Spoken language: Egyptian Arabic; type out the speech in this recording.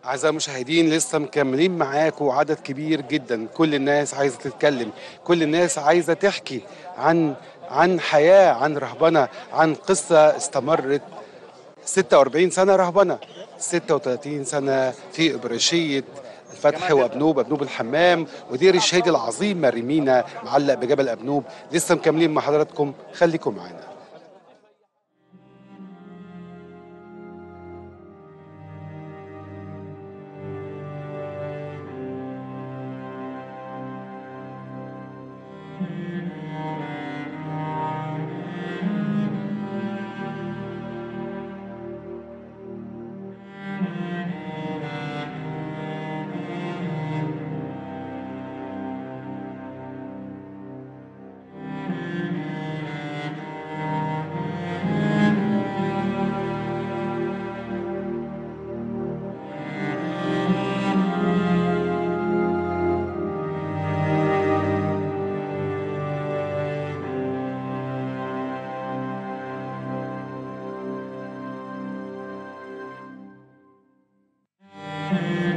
أعزائي المشاهدين لسه مكملين معاكم عدد كبير جدا كل الناس عايزة تتكلم كل الناس عايزة تحكي عن عن حياة عن رهبنة عن قصة استمرت 46 سنة رهبنة 36 سنة في إبراشية الفتح وأبنوب أبنوب الحمام ودير الشهيد العظيم مريمينا معلق بجبل أبنوب لسه مكملين مع حضراتكم خليكم معانا thank you